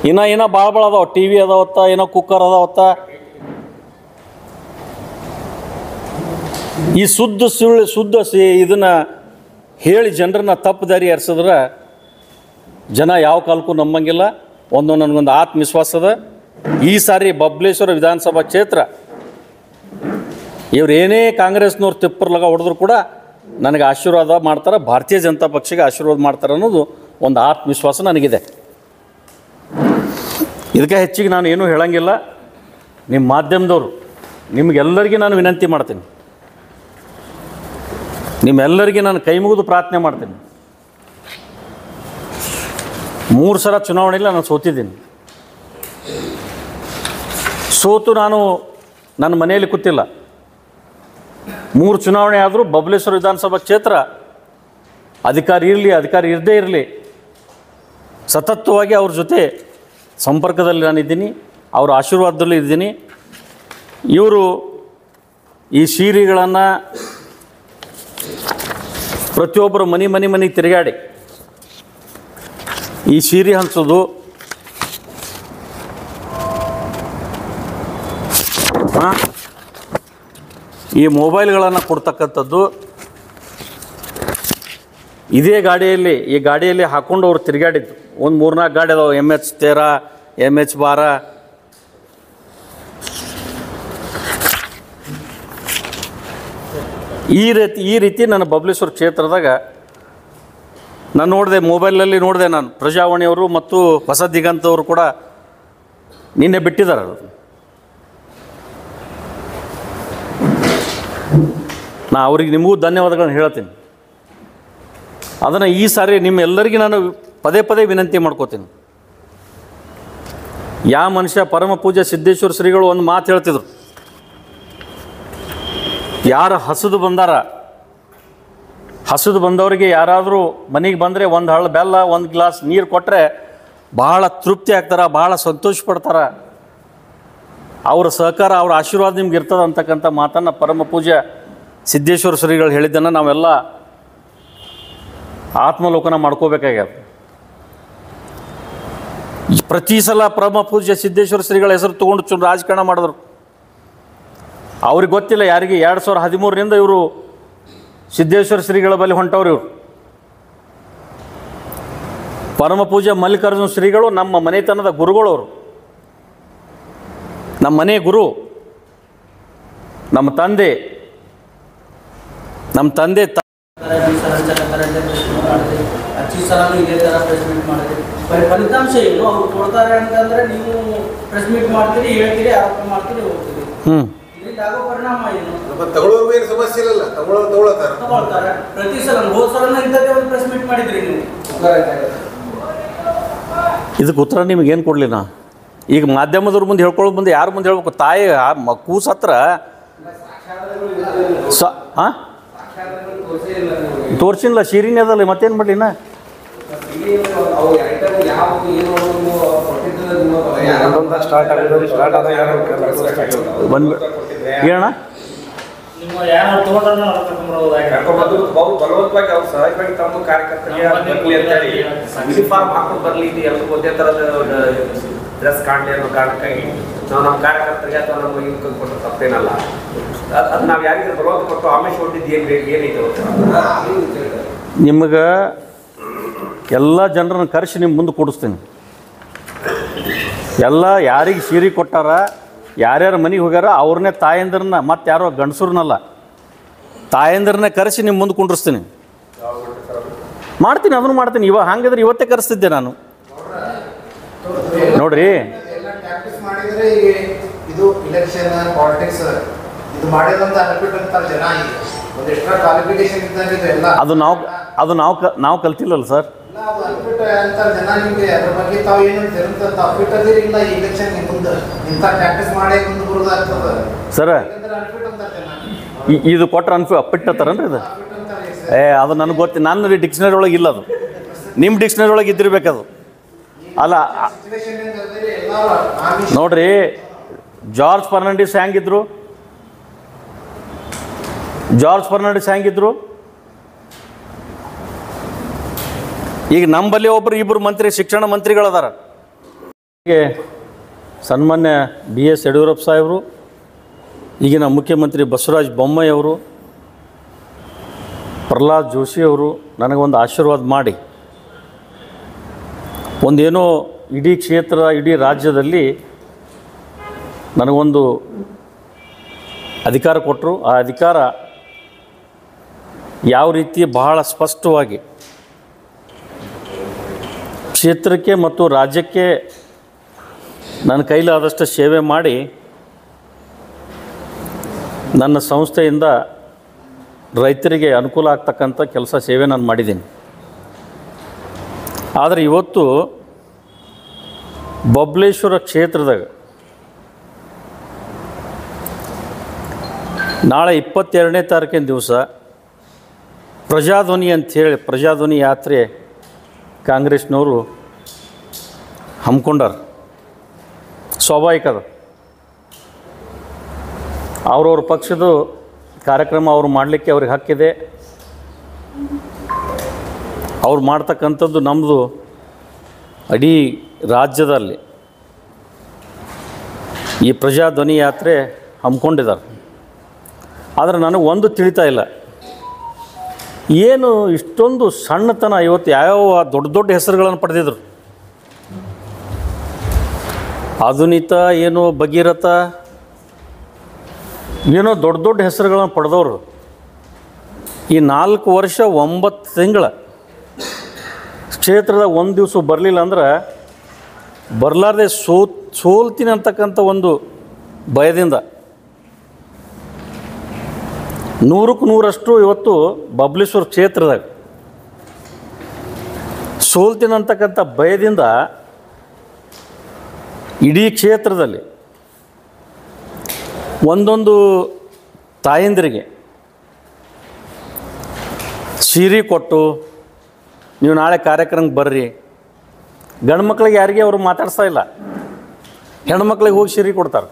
ಇನ್ನ ಏನೋ ಭಾಳ ಭಾಳ ಅದಾವ ಟಿ ವಿ ಅದಾವತ್ತ ಏನೋ ಕುಕ್ಕರ್ ಅದಾವತ್ತ ಈ ಶುದ್ಧ ಸುಳ್ಳು ಶುದ್ಧ ಸಿ ಇದನ್ನ ಹೇಳಿ ಜನರನ್ನ ತಪ್ಪು ದಾರಿ ಹರಿಸಿದ್ರೆ ಜನ ಯಾವ ಕಾಲಕ್ಕೂ ನಂಬಂಗಿಲ್ಲ ಒಂದು ನನಗೊಂದು ಆತ್ಮವಿಶ್ವಾಸ ಅದ ಈ ಸಾರಿ ಬಬ್ಲೇಶ್ವರ ವಿಧಾನಸಭಾ ಕ್ಷೇತ್ರ ಇವ್ರು ಏನೇ ಕಾಂಗ್ರೆಸ್ನವ್ರು ತಿಪ್ಪರ್ಲಗ ಹೊಡೆದ್ರು ಕೂಡ ನನಗೆ ಆಶೀರ್ವಾದ ಮಾಡ್ತಾರೆ ಭಾರತೀಯ ಜನತಾ ಪಕ್ಷಕ್ಕೆ ಆಶೀರ್ವಾದ ಮಾಡ್ತಾರೆ ಅನ್ನೋದು ಒಂದು ಆತ್ಮವಿಶ್ವಾಸ ನನಗಿದೆ ಇದಕ್ಕೆ ಹೆಚ್ಚಿಗೆ ನಾನು ಏನೂ ಹೇಳಂಗಿಲ್ಲ ನಿಮ್ಮ ಮಾಧ್ಯಮದವರು ನಿಮಗೆಲ್ಲರಿಗೂ ನಾನು ವಿನಂತಿ ಮಾಡ್ತೀನಿ ನಿಮ್ಮೆಲ್ಲರಿಗೆ ನಾನು ಕೈ ಮುಗಿದು ಪ್ರಾರ್ಥನೆ ಮಾಡ್ತೀನಿ ಮೂರು ಸಲ ಚುನಾವಣೆಯಲ್ಲಿ ನಾನು ಸೋತಿದ್ದೀನಿ ಸೋತು ನಾನು ನನ್ನ ಮನೆಯಲ್ಲಿ ಕೂತಿಲ್ಲ ಮೂರು ಚುನಾವಣೆ ಆದರೂ ಬಬಲೇಶ್ವರ ವಿಧಾನಸಭಾ ಕ್ಷೇತ್ರ ಅಧಿಕಾರಿ ಇರಲಿ ಅಧಿಕಾರಿ ಇರದೇ ಇರಲಿ ಸತತವಾಗಿ ಅವ್ರ ಜೊತೆ ಸಂಪರ್ಕದಲ್ಲಿ ನಾನಿದ್ದೀನಿ ಅವ್ರ ಆಶೀರ್ವಾದದಲ್ಲಿ ಇದ್ದೀನಿ ಇವರು ಈ ಸೀರೆಗಳನ್ನು ಪ್ರತಿಯೊಬ್ಬರು ಮನೆ ಮನೆ ಮನೆಗೆ ತಿರುಗಾಡಿ ಈ ಸೀರೆ ಹಂಚೋದು ಆ, ಈ ಮೊಬೈಲ್ಗಳನ್ನು ಕೊಡ್ತಕ್ಕಂಥದ್ದು ಇದೇ ಗಾಡಿಯಲ್ಲಿ ಈ ಗಾಡಿಯಲ್ಲಿ ಹಾಕೊಂಡು ಅವ್ರು ತಿರುಗಾಡಿದ್ದು ಒಂದು ಮೂರ್ನಾಲ್ಕು ಗಾಡಿ ಅದಾವೆ ಎಮ್ ಎಚ್ ತೇರ ಎಮ್ ಎಚ್ ಬಾರ ಈ ರೀತಿ ಈ ರೀತಿ ನನ್ನ ಬಬಲೇಶ್ವರ ಕ್ಷೇತ್ರದಾಗ ನಾನು ನೋಡಿದೆ ಮೊಬೈಲಲ್ಲಿ ನೋಡಿದೆ ನಾನು ಪ್ರಜಾವಾಣಿಯವರು ಮತ್ತು ಹೊಸ ದಿಗಂತವರು ಕೂಡ ನಿನ್ನೆ ಬಿಟ್ಟಿದ್ದಾರೆ ಅದು ನಾ ಅವ್ರಿಗೆ ನಿಮಗೂ ಧನ್ಯವಾದಗಳನ್ನು ಹೇಳ್ತೀನಿ ಅದನ್ನು ಈ ಸಾರಿ ನಿಮ್ಮೆಲ್ಲರಿಗೂ ನಾನು ಪದೇ ಪದೇ ವಿನಂತಿ ಮಾಡ್ಕೋತೀನಿ ಯಾವ ಮನುಷ್ಯ ಪರಮ ಪೂಜೆ ಸಿದ್ದೇಶ್ವರ ಶ್ರೀಗಳು ಒಂದು ಮಾತು ಹೇಳ್ತಿದ್ರು ಯಾರು ಹಸಿದು ಬಂದಾರ ಹಸಿದು ಬಂದವರಿಗೆ ಯಾರಾದರೂ ಮನೆಗೆ ಬಂದರೆ ಒಂದು ಹಳ್ಳ ಬೆಲ್ಲ ಒಂದು ಗ್ಲಾಸ್ ನೀರು ಕೊಟ್ಟರೆ ಭಾಳ ತೃಪ್ತಿ ಆಗ್ತಾರ ಭಾಳ ಸಂತೋಷ ಪಡ್ತಾರ ಅವ್ರ ಸಹಕಾರ ಅವ್ರ ಆಶೀರ್ವಾದ ನಿಮ್ಗೆ ಇರ್ತದ ಅಂತಕ್ಕಂಥ ಮಾತನ್ನು ಪರಮ ಪೂಜೆ ಸಿದ್ದೇಶ್ವರ ಶ್ರೀಗಳು ಹೇಳಿದ್ದನ್ನು ನಾವೆಲ್ಲ ಆತ್ಮಲೋಕನ ಮಾಡ್ಕೋಬೇಕಾಗ್ಯದ ಈ ಪ್ರತಿ ಸಲ ಪರಮ ಪೂಜ್ಯ ಸಿದ್ದೇಶ್ವರ ಶ್ರೀಗಳ ಹೆಸರು ತೊಗೊಂಡು ಚು ರಾಜಕಾರಣ ಮಾಡಿದ್ರು ಅವ್ರಿಗೆ ಗೊತ್ತಿಲ್ಲ ಯಾರಿಗೆ ಎರಡು ಸಾವಿರದ ಹದಿಮೂರರಿಂದ ಇವರು ಸಿದ್ದೇಶ್ವರ ಶ್ರೀಗಳ ಬಳಿ ಹೊಂಟವ್ರು ಇವರು ಪರಮ ಪೂಜೆ ಮಲ್ಲಿಕಾರ್ಜುನ ಶ್ರೀಗಳು ನಮ್ಮ ಮನೆತನದ ಗುರುಗಳು ಅವರು ನಮ್ಮ ಮನೆ ಗುರು ನಮ್ಮ ತಂದೆ ನಮ್ಮ ತಂದೆ ತ ಈ ಸಲ ಚಲತಾರೆ ಪ್ರೆಸ್ ಮೀಟ್ ಮಾಡಿದೆ ಹಚ್ಚಿ ಸಲನೂ ಇದೇ ಥರ ಪ್ರೆಸ್ ಮೀಟ್ ಮಾಡಿದೆ ಫಲಿ- ಫಲಿತಾಂಶ ಏನು ಅವ್ರು ಕೊಡ್ತಾರೆ ಅಂತಂದ್ರೆ ನೀವು ಪ್ರೆಸ್ ಮೀಟ್ ಮಾಡ್ತೀರಿ ಹೇಳ್ತೀರಿ ಆರೋಪ ಮಾಡ್ತೀರಿ ಹೋಗ್ತೀರಿ ಹ್ಞೂ ಇದರಿಂದ ಆಗೋ ಪರಿಣಾಮ ಏನು ನಮ್ಮ ತಗೊಳ್ಳೋರ್ಗೂ ಏನು ಸಮಸ್ಯೆ ಇಲ್ಲಲ್ಲ ತಗೊಳ್ಳೋರು ತಗೊಳತ್ತಾರ ತಗೊಳ್ತಾರೆ ಪ್ರತಿ ಸಲ ಹೋದ ಸಲನ ಇಂಥದ್ದೇ ಒಂದು ಪ್ರೆಸ್ ಮೀಟ್ ಮಾಡಿದ್ರಿ ನೀವು ಇದಕ್ಕೆ ಉತ್ತರ ನಿಮಗೆ ಏನು ಕೊಡಲಿ ನಾ ಈಗ ಮಾಧ್ಯಮದವ್ರ ಮುಂದೆ ಹೇಳ್ಕೊಳ್ಳೋ ಮುಂದೆ ಯಾರ ಮುಂದೆ ಹೇಳ್ಬೇಕು ತಾಯಿ ಆ ಮ- ಕೂಸ್ ಹತ್ರ ಸ ಹಾಂ ತೋರ್ಸಿಲ್ಲ ಶೀರಿನಿ ಅದಲ್ಲ ಮತ್ತೇನು ಮಾಡಲಿ ನಾ ಸ್ಟಾರ್ಟ್ ಆಗಿದ್ರೆ ಸ್ಟಾರ್ಟ್ ಆದಾಗ ಬಂದು ಹೇಳಣ್ಣ ನಿಮ್ಮ ಯಾರು ತಗೊಂಡ್ರನ್ನ ಅವ್ರ ಕರ್ಕೊಂಡ್ಬರ್ಬೋದಾಗಿತ್ತು. ಕರ್ಕೊಂಡ್ಬಂದು ಬಹು ಬಲವಂತವಾಗಿ ಅವ್ರು ಸಹಜವಾಗಿ ತಮ್ಮ ಕಾರ್ಯಕರ್ತರಿಗೆ ಬರ್ಲಿ ಅಂತೇಳಿ ಯೂನಿಫಾರ್ಮ್ ಹಾಕೊಂಡು ಬರ್ಲಿ ಇದು ಎಲ್ರಿಗೂ ಒಂದೇ ಥರದ ಡ್ರೆಸ್ ಕಾಣಲಿ ಅನ್ನೋ ಕಾರಣಕ್ಕಾಗಿ ನಾವು ನಮ್ಮ ಕಾರ್ಯಕರ್ತರಿಗೆ ಅಥವಾ ನಮ್ಮ ಇದಕ್ಕೆ ಕೊಟ್ಟು ತಪ್ಪೇನಲ್ಲ ಅದು ಅದು ನಾವು ಯಾರಿಗಾರು ಬಲವಂತ ಕೊಟ್ಟು ಆಮೇಲೆ ಹೊಟ್ಟಿದ್ದು ಏನು ಬೇಕು ಏನೈತೆ ಅವತ್ತು ನಿಮಗೆ ಎಲ್ಲ ಜನರನ್ನ ಕರೆಸಿ ನಿಮ್ಮ ಮುಂದೆ ಕೊಡಿಸ್ತೀನಿ ಎಲ್ಲ ಯಾರಿಗೆ ಸೀರೆ ಕೊಟ್ಟಾರ ಯಾರ್ಯಾರ ಮನೆಗೆ ಹೋಗ್ಯಾರ ಅವ್ರನ್ನೇ ತಾಯಂದ್ರನ್ನ ಮತ್ತು ಯಾರೋ ಗಂಡಸ್ರನ್ನಲ್ಲ ತಾಯಂದ್ರನ್ನೇ ಕರೆಸಿ ನಿಮ್ಮ ಮುಂದೆ ಕುಂಡ್ರಿಸ್ತೀನಿ ಮಾಡ್ತೀನಿ ಅದನ್ನು ಮಾಡ್ತೀನಿ ಇವಾಗ ಹಂಗಿದ್ರೆ ಇವತ್ತೇ ಕರೆಸ್ತಿದ್ದೆ ನಾನು ನೋಡ್ರಿ ಎಲ್ಲ ಪ್ರಾಕ್ಟೀಸ್ ಮಾಡಿದ್ರೆ ಈಗ ಇದು ಇಲೆಕ್ಷನ್ ಪಾಲಿಟಿಕ್ಸ್ ಇದು ಮಾಡಿದಂತ ಅನ್ಬಿಟ್ ಅಂತಾರೆ ಜನ ಈಗ ಒಂದು ಎಕ್ಸ್ಟ್ರಾ ಕ್ವಾಲಿಫಿಕೇಶನ್ ಇದ್ದಾಗ ಇದು ಎಲ್ಲ ಅದು ನಾವು ಅದು ನಾವು ಕ ನಾವು ಕಲ್ತಿಲ್ಲಲ್ಲ ಸರ್ ಇಲ್ಲ ಅದು ಅನ್ಬಿಟ್ ಅಂತಾರೆ ಜನ ನಿಮ್ಗೆ ಅದ್ರ ಬಗ್ಗೆ ತಾವು ಏನು ಅಂತ ಅನ್ಬಿಟ್ ಅದಿರಿ ಇಲ್ಲ ಈ ಇಲೆಕ್ಷನ್ ಮುಂದೆ ಇಂಥ ಪ್ರಾಕ್ಟೀಸ್ ಮಾಡೇ ಮುಂದೆ ಬರೋದಾಗ್ತದ ಸರ್ ಯಾಕಂದ್ರೆ ಅನ್ಬಿಟ್ ಅಂತಾರೆ ಜನ ಈ- ಇದು ಕೊಟ್ರೆ ಅನ್ಫಿ ಅಪ್ಪಿಟ್ಟತ್ತಾರನ್ರಿ ಇದು ಅನ್ಬಿಟ್ ಅಂತಾರೆ ಏ ಅದು ನನಗೆ ಗೊತ್ತಿ ನನ್ನ ಡಿಕ್ಷನರಿ ಒಳಗೆ ಇಲ್ಲ ಅದು ನಿಮ್ಮ ಡಿಕ್ಷನರಿ ಒಳಗೆ ಇದ್ದಿರ್ಬೇಕದು ಅಲ್ಲ ಆ- ಸಿಚುವೇಶನ್ ಏನಿದೆ ಎಲ್ಲರೂ ಆಮಿಷ ನೋಡ್ರಿ ಜಾರ್ಜ್ ಫರ್ನಾಂಡಿಸ್ ಹೆಂಗಿದ್ರು ಜಾರ್ಜ್ ಫರ್ನಾಂಡಿಸ್ ಹೆಂಗಿದ್ರು ಈಗ ನಮ್ಮಲ್ಲಿ ಒಬ್ಬರು ಇಬ್ಬರು ಮಂತ್ರಿ ಶಿಕ್ಷಣ ಮಂತ್ರಿಗಳದಾರ ಹೀಗೆ ಸನ್ಮಾನ್ಯ ಬಿ ಎಸ್ ಯಡಿಯೂರಪ್ಪ ಸಾಹೇಬರು ಈಗಿನ ಮುಖ್ಯಮಂತ್ರಿ ಬಸವರಾಜ ಬೊಮ್ಮಾಯಿ ಅವರು ಪ್ರಹ್ಲಾದ್ ಜೋಶಿ ಅವರು ನನಗೊಂದು ಆಶೀರ್ವಾದ ಮಾಡಿ ಒಂದೇನೋ ಇಡೀ ಕ್ಷೇತ್ರ ಇಡೀ ರಾಜ್ಯದಲ್ಲಿ ನನಗೊಂದು ಅಧಿಕಾರ ಕೊಟ್ಟರು ಆ ಅಧಿಕಾರ ಯಾವ ರೀತಿ ಬಹಳ ಸ್ಪಷ್ಟವಾಗಿ ಕ್ಷೇತ್ರಕ್ಕೆ ಮತ್ತು ರಾಜ್ಯಕ್ಕೆ ನನ್ನ ಕೈಲಾದಷ್ಟು ಸೇವೆ ಮಾಡಿ ನನ್ನ ಸಂಸ್ಥೆಯಿಂದ ರೈತರಿಗೆ ಅನುಕೂಲ ಆಗ್ತಕ್ಕಂಥ ಕೆಲಸ ಸೇವೆ ನಾನು ಮಾಡಿದ್ದೀನಿ ಆದರೆ ಇವತ್ತು ಬಬ್ಲೇಶ್ವರ ಕ್ಷೇತ್ರದಾಗ ನಾಳೆ ಇಪ್ಪತ್ತೆರಡನೇ ತಾರೀಕಿನ ದಿವಸ ಪ್ರಜಾಧ್ವನಿ ಅಂಥೇಳಿ ಪ್ರಜಾಧ್ವನಿ ಯಾತ್ರೆ ಕಾಂಗ್ರೆಸ್ನವರು ಹಮ್ಮಿಕೊಂಡಾರ ಸ್ವಾಭಾವಿಕ ಅದು ಅವ್ರವ್ರ ಪಕ್ಷದ ಕಾರ್ಯಕ್ರಮ ಅವ್ರು ಮಾಡಲಿಕ್ಕೆ ಅವ್ರಿಗೆ ಹಕ್ಕಿದೆ ಅವ್ರು ಮಾಡ್ತಕ್ಕಂಥದ್ದು ನಮ್ಮದು ಇಡೀ ರಾಜ್ಯದಲ್ಲಿ ಈ ಪ್ರಜಾಧ್ವನಿ ಯಾತ್ರೆ ಹಮ್ಮಿಕೊಂಡಿದ್ದಾರೆ ಆದರೆ ನನಗೆ ಒಂದು ತಿಳಿತಾ ಇಲ್ಲ ಏನು ಇಷ್ಟೊಂದು ಸಣ್ಣತನ ಇವತ್ತು ಯಾವ್ಯಾವ ದೊಡ್ಡ ದೊಡ್ಡ ಹೆಸರುಗಳನ್ನು ಪಡೆದಿದ್ರು ಆಧುನಿತ ಏನು ಭಗೀರಥ ಏನೋ ದೊಡ್ಡ ದೊಡ್ಡ ಹೆಸರುಗಳನ್ನು ಪಡೆದವರು ಈ ನಾಲ್ಕು ವರ್ಷ ಒಂಬತ್ತು ತಿಂಗಳ ಕ್ಷೇತ್ರದ ಒಂದು ದಿವಸ ಬರಲಿಲ್ಲ ಅಂದ್ರೆ ಬರಲಾರ್ದೆ ಸೋ ಸೋಲ್ತೀನಿ ಅಂತಕ್ಕಂಥ ಒಂದು ಭಯದಿಂದ ನೂರಕ್ಕೆ ನೂರಷ್ಟು ಇವತ್ತು ಬಬ್ಲೇಶ್ವರ ಕ್ಷೇತ್ರದಾಗ ಸೋಲ್ತೀನಿ ಅಂತಕ್ಕಂಥ ಭಯದಿಂದ ಇಡೀ ಕ್ಷೇತ್ರದಲ್ಲಿ ಒಂದೊಂದು ತಾಯಂದಿರಿಗೆ ಸೀರೆ ಕೊಟ್ಟು ನೀವು ನಾಳೆ ಕಾರ್ಯಕ್ರಮಕ್ಕೆ ಬರ್ರಿ ಗಂಡು ಮಕ್ಳಿಗೆ ಯಾರಿಗೆ ಅವರು ಮಾತಾಡ್ಸ್ತಾ ಇಲ್ಲ ಹೆಣ್ಮಕ್ಳಿಗೆ ಹೋಗಿ ಸೀರೆ ಕೊಡ್ತಾರೆ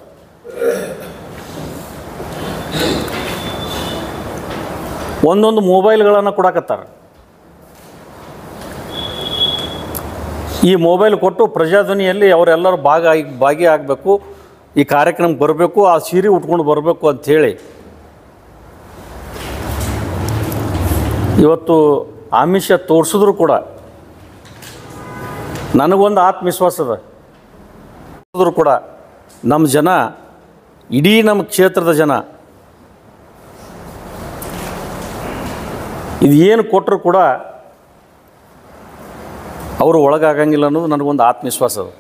ಒಂದೊಂದು ಮೊಬೈಲ್ಗಳನ್ನು ಕೊಡಕತ್ತಾರ ಈ ಮೊಬೈಲ್ ಕೊಟ್ಟು ಪ್ರಜಾಧ್ವನಿಯಲ್ಲಿ ಅವರೆಲ್ಲರೂ ಭಾಗ ಆಗಿ ಭಾಗಿಯಾಗಬೇಕು ಈ ಕಾರ್ಯಕ್ರಮಕ್ಕೆ ಬರಬೇಕು ಆ ಸೀರೆ ಉಟ್ಕೊಂಡು ಬರಬೇಕು ಅಂಥೇಳಿ ಇವತ್ತು ಆಮಿಷ ತೋರಿಸಿದ್ರು ಕೂಡ ನನಗೊಂದು ಆತ್ಮವಿಶ್ವಾಸ ಅದ ತೋರ್ಸಿದ್ರು ಕೂಡ ನಮ್ಮ ಜನ ಇಡೀ ನಮ್ಮ ಕ್ಷೇತ್ರದ ಜನ ಇದು ಏನು ಕೊಟ್ಟರು ಕೂಡ ಅವರು ಒಳಗಾಗಂಗಿಲ್ಲ ಅನ್ನೋದು ನನಗೊಂದು ಆತ್ಮವಿಶ್ವಾಸ ಅದು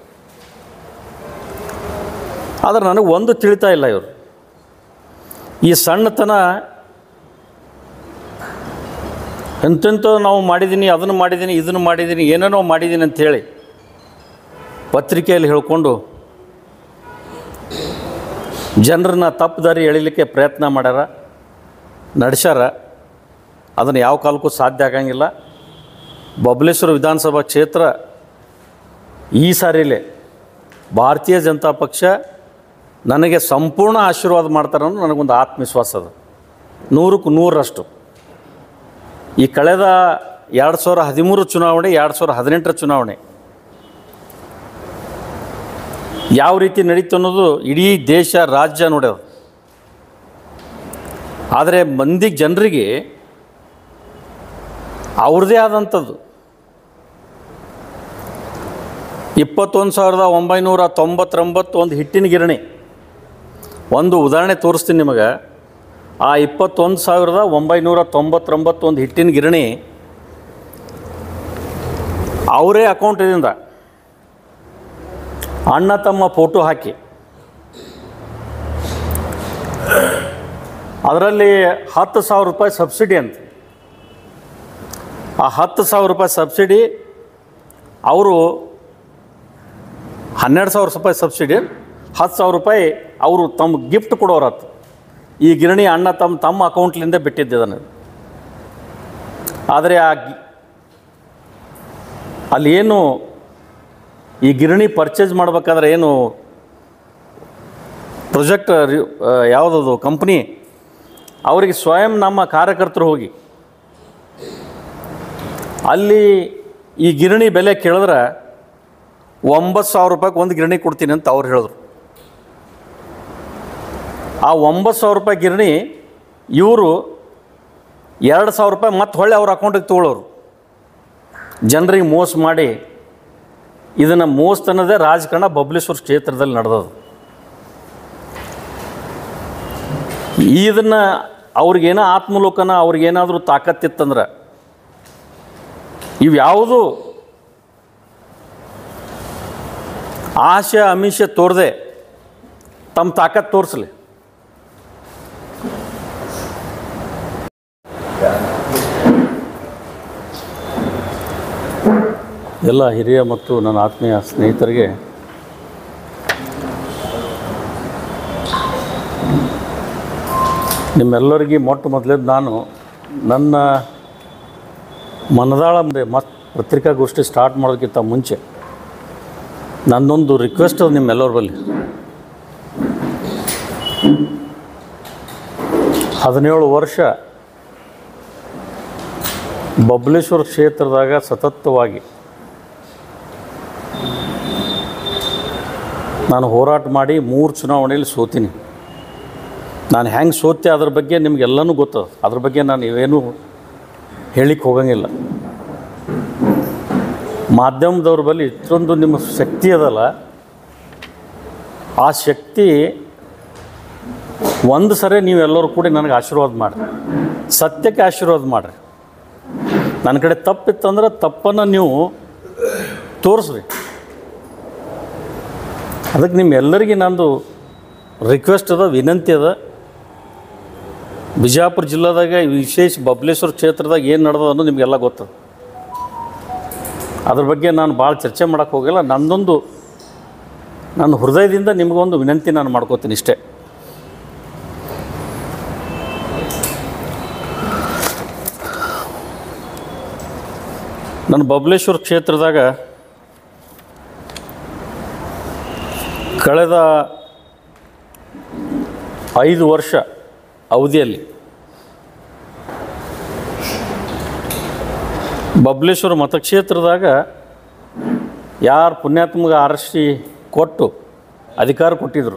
ಆದರೆ ನನಗೆ ಒಂದು ತಿಳಿತಾ ಇಲ್ಲ ಇವರು ಈ ಸಣ್ಣತನ ಎಂತೆಂಥ ನಾವು ಮಾಡಿದ್ದೀನಿ ಅದನ್ನು ಮಾಡಿದ್ದೀನಿ ಇದನ್ನು ಮಾಡಿದ್ದೀನಿ ಏನೇನೋ ಮಾಡಿದ್ದೀನಿ ಅಂಥೇಳಿ ಪತ್ರಿಕೆಯಲ್ಲಿ ಹೇಳ್ಕೊಂಡು ಜನರನ್ನ ತಪ್ಪು ದಾರಿ ಎಳಿಲಿಕ್ಕೆ ಪ್ರಯತ್ನ ಮಾಡ್ಯಾರ ನಡೆಸ್ಯಾರ ಅದನ್ನು ಯಾವ ಕಾಲಕ್ಕೂ ಸಾಧ್ಯ ಆಗಂಗಿಲ್ಲ ಬಬಲೇಶ್ವರ ವಿಧಾನಸಭಾ ಕ್ಷೇತ್ರ ಈ ಸಾರಿಲೇ ಭಾರತೀಯ ಜನತಾ ಪಕ್ಷ ನನಗೆ ಸಂಪೂರ್ಣ ಆಶೀರ್ವಾದ ಮಾಡ್ತಾರೆ ಅನ್ನೋ ನನಗೊಂದು ಆತ್ಮವಿಶ್ವಾಸ ಅದು ನೂರಕ್ಕೆ ನೂರರಷ್ಟು ಈ ಕಳೆದ ಎರಡು ಸಾವಿರ ಹದಿಮೂರು ಚುನಾವಣೆ ಎರಡು ಸಾವಿರ ಹದಿನೆಂಟರ ಚುನಾವಣೆ ಯಾವ ರೀತಿ ನಡೀತು ಅನ್ನೋದು ಇಡೀ ದೇಶ ರಾಜ್ಯ ನೋಡ್ಯದ ಆದರೆ ಮಂದಿ ಜನರಿಗೆ ಅವ್ರದ್ದೇ ಆದಂಥದ್ದು ಇಪ್ಪತ್ತೊಂದು ಸಾವಿರದ ಒಂಬೈನೂರ ತೊಂಬತ್ತೊಂಬತ್ತು ಒಂದು ಹಿಟ್ಟಿನ ಗಿರಣಿ ಒಂದು ಉದಾಹರಣೆ ತೋರಿಸ್ತೀನಿ ನಿಮಗೆ ಆ ಇಪ್ಪತ್ತೊಂದು ಸಾವಿರದ ಒಂಬೈನೂರ ತೊಂಬತ್ತೊಂಬತ್ತು ಒಂದು ಹಿಟ್ಟಿನ ಗಿರಣಿ ಅವರೇ ಅಕೌಂಟಿನಿಂದ ಅಣ್ಣ ತಮ್ಮ ಫೋಟೋ ಹಾಕಿ ಅದರಲ್ಲಿ ಹತ್ತು ಸಾವಿರ ರೂಪಾಯಿ ಸಬ್ಸಿಡಿ ಅಂತ ಆ ಹತ್ತು ಸಾವಿರ ರೂಪಾಯಿ ಸಬ್ಸಿಡಿ ಅವರು ಹನ್ನೆರಡು ಸಾವಿರ ರೂಪಾಯಿ ಸಬ್ಸಿಡಿ ಹತ್ತು ಸಾವಿರ ರೂಪಾಯಿ ಅವರು ತಮ್ಮ ಗಿಫ್ಟ್ ಕೊಡೋರತ್ತು ಈ ಗಿರಣಿ ಅಣ್ಣ ತಮ್ಮ ತಮ್ಮ ಅಕೌಂಟ್ಲಿಂದ ಬಿಟ್ಟಿದ್ದದನ್ನು ಆದರೆ ಆ ಗಿ- ಅಲ್ಲಿ ಏನು ಈ ಗಿರಣಿ ಪರ್ಚೇಸ್ ಮಾಡ್ಬೇಕಾದ್ರೆ ಏನು ಪ್ರೊಜೆಕ್ಟ್ ಯಾವುದದು ಕಂಪ್ನಿ ಅವರಿಗೆ ಸ್ವಯಂ ನಮ್ಮ ಕಾರ್ಯಕರ್ತರು ಹೋಗಿ ಅಲ್ಲಿ ಈ ಗಿರಣಿ ಬೆಲೆ ಕೇಳಿದ್ರೆ ಒಂಬತ್ತು ಸಾವಿರ ರೂಪಾಯಿಗೆ ಒಂದು ಗಿರಣಿ ಕೊಡ್ತೀನಿ ಅಂತ ಅವ್ರು ಹೇಳಿದ್ರು ಆ ಒಂಬತ್ತು ಸಾವಿರ ರೂಪಾಯಿ ಗಿರಣಿ ಇವರು ಎರಡು ಸಾವಿರ ರೂಪಾಯಿ ಮತ್ತೆ ಹೊಳ್ಳಿ ಅವ್ರ ಅಕೌಂಟಿಗೆ ತೊಗೊಳೋರು ಜನರಿಗೆ ಮೋಸ ಮಾಡಿ ಇದನ್ನು ಮೋಸ್ತನದೇ ರಾಜಕಾರಣ ಬಬ್ಲೇಶ್ವರ ಕ್ಷೇತ್ರದಲ್ಲಿ ನಡೆದದು ಇದನ್ನು ಅವ್ರಿಗೇನೋ ಆತ್ಮಲೋಕನ ಅವ್ರಿಗೇನಾದರೂ ತಾಕತ್ತಿತ್ತಂದ್ರೆ ಇವ್ಯಾವುದು ಆಶೆ ಅಮಿಷೆ ತೋರದೆ ತಮ್ಮ ತಾಕತ್ ತೋರಿಸಲಿ ಎಲ್ಲ ಹಿರಿಯ ಮತ್ತು ನನ್ನ ಆತ್ಮೀಯ ಸ್ನೇಹಿತರಿಗೆ ನಿಮ್ಮೆಲ್ಲರಿಗೆ ಮೊಟ್ಟ ಮೊದಲೇದು ನಾನು ನನ್ನ ಮನದಾಳ ಮುಂದೆ ಮತ್ತೆ ಪತ್ರಿಕಾಗೋಷ್ಠಿ ಸ್ಟಾರ್ಟ್ ಮಾಡೋದಕ್ಕಿಂತ ಮುಂಚೆ ನನ್ನೊಂದು ರಿಕ್ವೆಸ್ಟ್ ಅದು ನಿಮ್ಮೆಲ್ಲರ ಬಳಿ ಹದಿನೇಳು ವರ್ಷ ಬಬಲೇಶ್ವರ ಕ್ಷೇತ್ರದಾಗ ಸತತವಾಗಿ ನಾನು ಹೋರಾಟ ಮಾಡಿ ಮೂರು ಚುನಾವಣೆಯಲ್ಲಿ ಸೋತೀನಿ ನಾನು ಹೆಂಗೆ ಸೋತೆ ಅದ್ರ ಬಗ್ಗೆ ನಿಮಗೆಲ್ಲನೂ ಗೊತ್ತದ ಅದ್ರ ಬಗ್ಗೆ ನಾನು ಇವೇನು ಹೇಳಿಕ್ಕೆ ಹೋಗಂಗಿಲ್ಲ ಮಾಧ್ಯಮದವ್ರ ಬಳಿ ಇಷ್ಟೊಂದು ನಿಮ್ಮ ಶಕ್ತಿ ಅದಲ್ಲ ಆ ಶಕ್ತಿ ಒಂದು ಸರಿ ನೀವೆಲ್ಲರೂ ಕೂಡಿ ನನಗೆ ಆಶೀರ್ವಾದ ಮಾಡಿರಿ ಸತ್ಯಕ್ಕೆ ಆಶೀರ್ವಾದ ಮಾಡಿರಿ ನನ್ನ ಕಡೆ ತಪ್ಪಿತ್ತಂದ್ರೆ ತಪ್ಪನ್ನು ನೀವು ತೋರಿಸ್ರಿ ಅದಕ್ಕೆ ನಿಮ್ಮೆಲ್ಲರಿಗೆ ನಂದು ರಿಕ್ವೆಸ್ಟ್ ಅದ ವಿನಂತಿ ಅದ ಬಿಜಾಪುರ ಜಿಲ್ಲಾದಾಗ ವಿಶೇಷ ಬಬಲೇಶ್ವರ ಕ್ಷೇತ್ರದಾಗ ಏನು ನಡೆದ ಅನ್ನೋದು ನಿಮಗೆಲ್ಲ ಗೊತ್ತದ ಅದ್ರ ಬಗ್ಗೆ ನಾನು ಭಾಳ ಚರ್ಚೆ ಮಾಡೋಕ್ಕೆ ಹೋಗಿಲ್ಲ ನನ್ನೊಂದು ನನ್ನ ಹೃದಯದಿಂದ ನಿಮಗೊಂದು ವಿನಂತಿ ನಾನು ಮಾಡ್ಕೋತೀನಿ ಇಷ್ಟೇ ನನ್ನ ಬಬಲೇಶ್ವರ ಕ್ಷೇತ್ರದಾಗ ಕಳೆದ ಐದು ವರ್ಷ ಅವಧಿಯಲ್ಲಿ ಬಬಲೇಶ್ವರ ಮತಕ್ಷೇತ್ರದಾಗ ಯಾರು ಪುಣ್ಯಾತ್ಮಗೆ ಆರಿಸಿ ಕೊಟ್ಟು ಅಧಿಕಾರ ಕೊಟ್ಟಿದ್ರು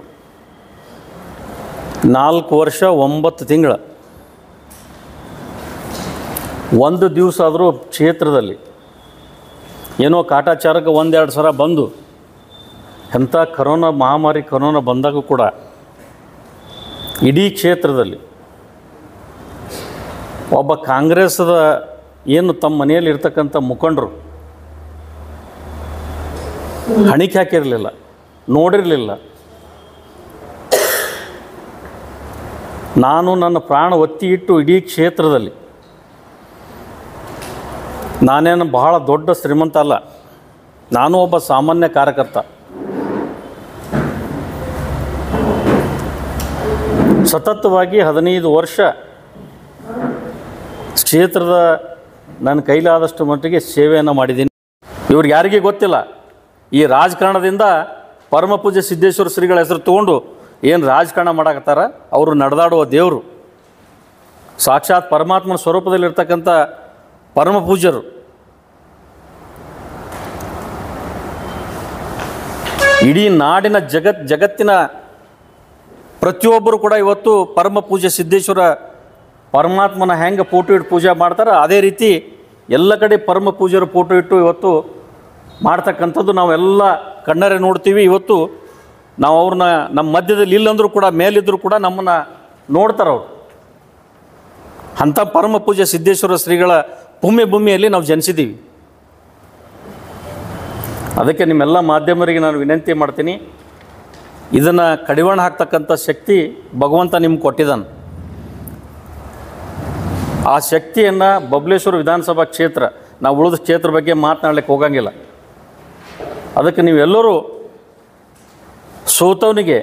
ನಾಲ್ಕು ವರ್ಷ ಒಂಬತ್ತು ತಿಂಗಳ ಒಂದು ದಿವಸ ಆದರೂ ಕ್ಷೇತ್ರದಲ್ಲಿ ಏನೋ ಕಾಟಾಚಾರಕ್ಕೆ ಒಂದೆರಡು ಸಲ ಬಂದು ಎಂಥ ಕರೋನಾ ಮಹಾಮಾರಿ ಕರೋನಾ ಬಂದಾಗ ಕೂಡ ಇಡೀ ಕ್ಷೇತ್ರದಲ್ಲಿ ಒಬ್ಬ ಕಾಂಗ್ರೆಸ್ದ ಏನು ತಮ್ಮ ಮನೆಯಲ್ಲಿ ಇರ್ತಕ್ಕಂಥ ಮುಖಂಡರು ಹಣಿಕೆ ಹಾಕಿರಲಿಲ್ಲ ನೋಡಿರಲಿಲ್ಲ ನಾನು ನನ್ನ ಪ್ರಾಣ ಒತ್ತಿ ಇಟ್ಟು ಇಡೀ ಕ್ಷೇತ್ರದಲ್ಲಿ ನಾನೇನು ಬಹಳ ದೊಡ್ಡ ಶ್ರೀಮಂತ ಅಲ್ಲ ನಾನು ಒಬ್ಬ ಸಾಮಾನ್ಯ ಕಾರ್ಯಕರ್ತ ಸತತವಾಗಿ ಹದಿನೈದು ವರ್ಷ ಕ್ಷೇತ್ರದ ನನ್ನ ಕೈಲಾದಷ್ಟು ಮಟ್ಟಿಗೆ ಸೇವೆಯನ್ನು ಮಾಡಿದ್ದೀನಿ ಇವ್ರಿಗೆ ಯಾರಿಗೂ ಗೊತ್ತಿಲ್ಲ ಈ ರಾಜಕಾರಣದಿಂದ ಪರಮಪೂಜೆ ಸಿದ್ದೇಶ್ವರ ಶ್ರೀಗಳ ಹೆಸರು ತೊಗೊಂಡು ಏನು ರಾಜಕಾರಣ ಮಾಡಕತ್ತಾರ ಅವರು ನಡೆದಾಡುವ ದೇವರು ಸಾಕ್ಷಾತ್ ಪರಮಾತ್ಮನ ಸ್ವರೂಪದಲ್ಲಿರ್ತಕ್ಕಂಥ ಪರಮ ಪೂಜ್ಯರು ಇಡೀ ನಾಡಿನ ಜಗತ್ ಜಗತ್ತಿನ ಪ್ರತಿಯೊಬ್ಬರು ಕೂಡ ಇವತ್ತು ಪರಮ ಪೂಜೆ ಸಿದ್ದೇಶ್ವರ ಪರಮಾತ್ಮನ ಹೆಂಗೆ ಫೋಟೋ ಇಟ್ಟು ಪೂಜೆ ಮಾಡ್ತಾರೆ ಅದೇ ರೀತಿ ಎಲ್ಲ ಕಡೆ ಪರಮ ಪೂಜೆರ ಫೋಟೋ ಇಟ್ಟು ಇವತ್ತು ಮಾಡ್ತಕ್ಕಂಥದ್ದು ನಾವೆಲ್ಲ ಕಣ್ಣರೆ ನೋಡ್ತೀವಿ ಇವತ್ತು ನಾವು ಅವ್ರನ್ನ ನಮ್ಮ ಮಧ್ಯದಲ್ಲಿ ಇಲ್ಲಂದ್ರೂ ಕೂಡ ಮೇಲಿದ್ದರೂ ಕೂಡ ನಮ್ಮನ್ನು ನೋಡ್ತಾರೆ ಅವರು ಅಂಥ ಪರಮ ಪೂಜೆ ಸಿದ್ದೇಶ್ವರ ಶ್ರೀಗಳ ಭೂಮಿ ಭೂಮಿಯಲ್ಲಿ ನಾವು ಜನಿಸಿದ್ದೀವಿ ಅದಕ್ಕೆ ನಿಮ್ಮೆಲ್ಲ ಮಾಧ್ಯಮರಿಗೆ ನಾನು ವಿನಂತಿ ಮಾಡ್ತೀನಿ ಇದನ್ನು ಕಡಿವಾಣ ಹಾಕ್ತಕ್ಕಂಥ ಶಕ್ತಿ ಭಗವಂತ ನಿಮ್ಗೆ ಕೊಟ್ಟಿದ್ದಾನೆ ಆ ಶಕ್ತಿಯನ್ನು ಬಬಲೇಶ್ವರ ವಿಧಾನಸಭಾ ಕ್ಷೇತ್ರ ನಾವು ಉಳಿದ ಕ್ಷೇತ್ರ ಬಗ್ಗೆ ಮಾತನಾಡ್ಲಿಕ್ಕೆ ಹೋಗಂಗಿಲ್ಲ ಅದಕ್ಕೆ ನೀವೆಲ್ಲರೂ ಸೋತವನಿಗೆ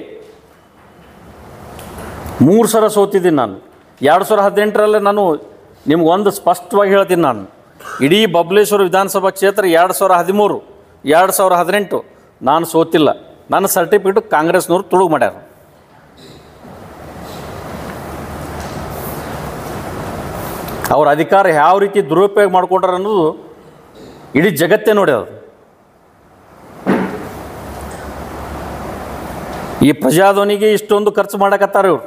ಮೂರು ಸಲ ಸೋತಿದ್ದೀನಿ ನಾನು ಎರಡು ಸಾವಿರ ಹದಿನೆಂಟರಲ್ಲೇ ನಾನು ನಿಮ್ಗೆ ಒಂದು ಸ್ಪಷ್ಟವಾಗಿ ಹೇಳ್ತೀನಿ ನಾನು ಇಡೀ ಬಬಲೇಶ್ವರ ವಿಧಾನಸಭಾ ಕ್ಷೇತ್ರ ಎರಡು ಸಾವಿರ ಹದಿಮೂರು ಎರಡು ಸಾವಿರ ಹದಿನೆಂಟು ನಾನು ಸೋತಿಲ್ಲ ನನ್ನ ಸರ್ಟಿಫಿಕೇಟು ಕಾಂಗ್ರೆಸ್ನವ್ರು ತುಳುಗು ಮಾಡ್ಯಾರ ಅವ್ರ ಅಧಿಕಾರ ಯಾವ ರೀತಿ ದುರುಪಯೋಗ ಮಾಡ್ಕೊಂಡ್ರ ಅನ್ನೋದು ಇಡೀ ಜಗತ್ತೇ ನೋಡ್ಯದ ಈ ಪ್ರಜಾಧ್ವನಿಗೆ ಇಷ್ಟೊಂದು ಖರ್ಚು ಮಾಡಕತ್ತಾರೆ ಇವ್ರು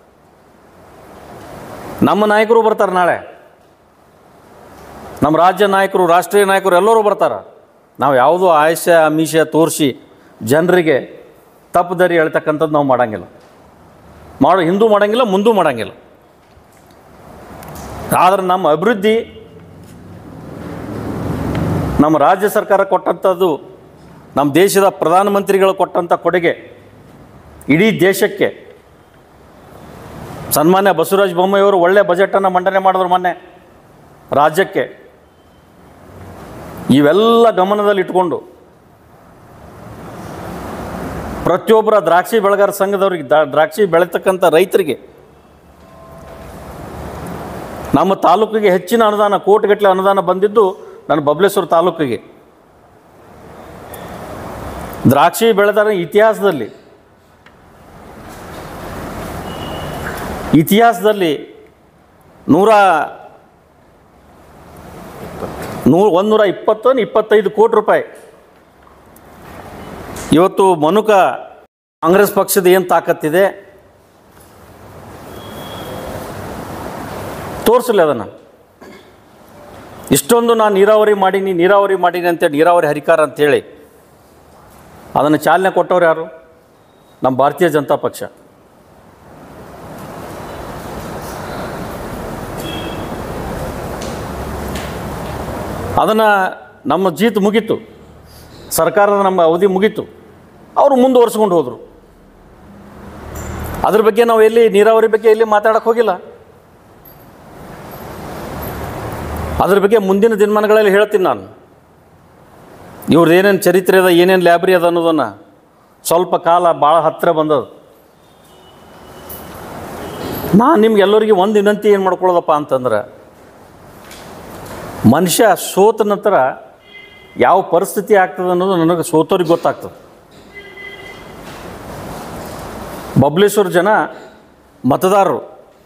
ನಮ್ಮ ನಾಯಕರು ಬರ್ತಾರೆ ನಾಳೆ ನಮ್ಮ ರಾಜ್ಯ ನಾಯಕರು ರಾಷ್ಟ್ರೀಯ ನಾಯಕರು ಎಲ್ಲರೂ ಬರ್ತಾರೆ ನಾವು ಯಾವುದೂ ಆಯುಷ್ಯ ಅಮೀಷ ತೋರಿಸಿ ಜನರಿಗೆ ತಪ್ಪು ದಾರಿ ಹೇಳ್ತಕ್ಕಂಥದ್ದು ನಾವು ಮಾಡಂಗಿಲ್ಲ ಮಾಡೋ ಹಿಂದೂ ಮಾಡಂಗಿಲ್ಲ ಮುಂದೂ ಮಾಡಂಗಿಲ್ಲ ಆದರೆ ನಮ್ಮ ಅಭಿವೃದ್ಧಿ ನಮ್ಮ ರಾಜ್ಯ ಸರ್ಕಾರ ಕೊಟ್ಟಂಥದ್ದು ನಮ್ಮ ದೇಶದ ಪ್ರಧಾನಮಂತ್ರಿಗಳು ಕೊಟ್ಟಂಥ ಕೊಡುಗೆ ಇಡೀ ದೇಶಕ್ಕೆ ಸನ್ಮಾನ್ಯ ಬಸವರಾಜ ಬೊಮ್ಮಾಯಿಯವರು ಒಳ್ಳೆ ಬಜೆಟನ್ನು ಮಂಡನೆ ಮಾಡಿದ್ರು ಮೊನ್ನೆ ರಾಜ್ಯಕ್ಕೆ ಇವೆಲ್ಲ ಗಮನದಲ್ಲಿ ಇಟ್ಕೊಂಡು ಪ್ರತಿಯೊಬ್ಬರ ದ್ರಾಕ್ಷಿ ಬೆಳೆಗಾರ ಸಂಘದವ್ರಿಗೆ ದ- ದ್ರಾಕ್ಷಿ ಬೆಳೀತಕ್ಕಂಥ ರೈತರಿಗೆ ನಮ್ಮ ತಾಲೂಕಿಗೆ ಹೆಚ್ಚಿನ ಅನುದಾನ ಕೋಟಿಗಟ್ಟಲೆ ಅನುದಾನ ಬಂದಿದ್ದು ನನ್ನ ಬಬಲೇಶ್ವರ ತಾಲೂಕಿಗೆ ದ್ರಾಕ್ಷಿ ಬೆಳೆದರ ಇತಿಹಾಸದಲ್ಲಿ ಇತಿಹಾಸದಲ್ಲಿ ನೂರ ನೂ ಒಂದೂರ ಇಪ್ಪತ್ತು ಇಪ್ಪತ್ತೈದು ಕೋಟಿ ರೂಪಾಯಿ ಇವತ್ತು ಮನುಕ ಕಾಂಗ್ರೆಸ್ ಪಕ್ಷದ ಏನು ತಾಕತ್ತಿದೆ ತೋರಿಸಲಿ ಅದನ್ನು ಇಷ್ಟೊಂದು ನಾನು ನೀರಾವರಿ ಮಾಡೀನಿ ನೀರಾವರಿ ಮಾಡೀನಿ ಅಂತೇಳಿ ನೀರಾವರಿ ಹರಿಕಾರ ಅಂತೇಳಿ ಅದನ್ನು ಚಾಲನೆ ಕೊಟ್ಟವ್ರು ಯಾರು ನಮ್ಮ ಭಾರತೀಯ ಜನತಾ ಪಕ್ಷ ಅದನ್ನು ನಮ್ಮ ಜೀತ್ ಮುಗೀತು ಸರ್ಕಾರದ ನಮ್ಮ ಅವಧಿ ಮುಗೀತು ಅವರು ಮುಂದುವರ್ಸ್ಕೊಂಡು ಹೋದರು ಅದ್ರ ಬಗ್ಗೆ ನಾವು ಎಲ್ಲಿ ನೀರಾವರಿ ಬಗ್ಗೆ ಎಲ್ಲಿ ಮಾತಾಡೋಕ್ಕೆ ಹೋಗಿಲ್ಲ ಅದ್ರ ಬಗ್ಗೆ ಮುಂದಿನ ದಿನಮಾನಗಳಲ್ಲಿ ಹೇಳ್ತೀನಿ ನಾನು ಇವ್ರದ್ದು ಏನೇನು ಚರಿತ್ರೆ ಅದ ಏನೇನು ಲ್ಯಾಬ್ರಿ ಅದ ಅನ್ನೋದನ್ನು ಸ್ವಲ್ಪ ಕಾಲ ಭಾಳ ಹತ್ತಿರ ಬಂದದು ನಾನು ನಿಮ್ಗೆ ಎಲ್ಲರಿಗೆ ಒಂದು ವಿನಂತಿ ಏನು ಮಾಡ್ಕೊಳ್ಳೋದಪ್ಪ ಅಂತಂದ್ರೆ ಮನುಷ್ಯ ಸೋತ ನಂತರ ಯಾವ ಪರಿಸ್ಥಿತಿ ಆಗ್ತದೆ ಅನ್ನೋದು ನನಗೆ ಸೋತವ್ರಿಗೆ ಗೊತ್ತಾಗ್ತದೆ ಬಬ್ಲೇಶ್ವರ ಜನ ಮತದಾರರು